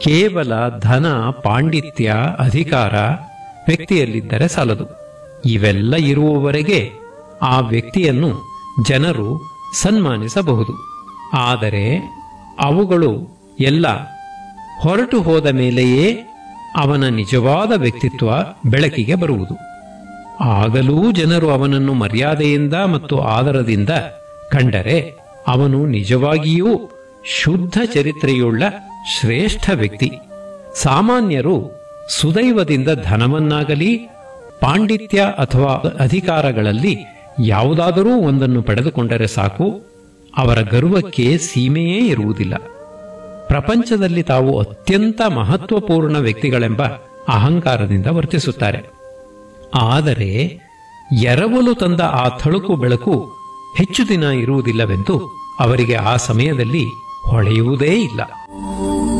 ಕೇವಲ ಧನ ಪಾಂಡಿತ್ಯ ಅಧಿಕಾರ ವ್ಯಕ್ತಿಯಲ್ಲಿದ್ದರೆ ಸಾಲದು ಇವೆಲ್ಲ ಇರುವವರೆಗೆ ಆ ವ್ಯಕ್ತಿಯನ್ನು ಜನರು ಸನ್ಮಾನಿಸಬಹುದು ಆದರೆ ಅವುಗಳು ಎಲ್ಲ ಹೊರಟು ಹೋದ ಮೇಲೆಯೇ ಅವನ ನಿಜವಾದ ವ್ಯಕ್ತಿತ್ವ ಬೆಳಕಿಗೆ ಬರುವುದು ಆಗಲೂ ಜನರು ಅವನನ್ನು ಮರ್ಯಾದೆಯಿಂದ ಮತ್ತು ಆದರದಿಂದ ಕಂಡರೆ ಅವನು ನಿಜವಾಗಿಯೂ ಶುದ್ಧ ಚರಿತ್ರೆಯುಳ್ಳ ಶ್ರೇಷ್ಠ ವ್ಯಕ್ತಿ ಸಾಮಾನ್ಯರು ಸುದೈವದಿಂದ ಧನವನ್ನಾಗಲಿ ಪಾಂಡಿತ್ಯ ಅಥವಾ ಅಧಿಕಾರಗಳಲ್ಲಿ ಯಾವುದಾದರೂ ಒಂದನ್ನು ಪಡೆದುಕೊಂಡರೆ ಸಾಕು ಅವರ ಗರ್ವಕ್ಕೆ ಸೀಮೆಯೇ ಇರುವುದಿಲ್ಲ ಪ್ರಪಂಚದಲ್ಲಿ ತಾವು ಅತ್ಯಂತ ಮಹತ್ವಪೂರ್ಣ ವ್ಯಕ್ತಿಗಳೆಂಬ ಅಹಂಕಾರದಿಂದ ವರ್ತಿಸುತ್ತಾರೆ ಆದರೆ ಎರವಲು ತಂದ ಆ ಥಳುಕು ಬೆಳಕು ಹೆಚ್ಚು ದಿನ ಇರುವುದಿಲ್ಲವೆಂದು ಅವರಿಗೆ ಆ ಸಮಯದಲ್ಲಿ ಹೊಳೆಯುವುದೇ ಇಲ್ಲ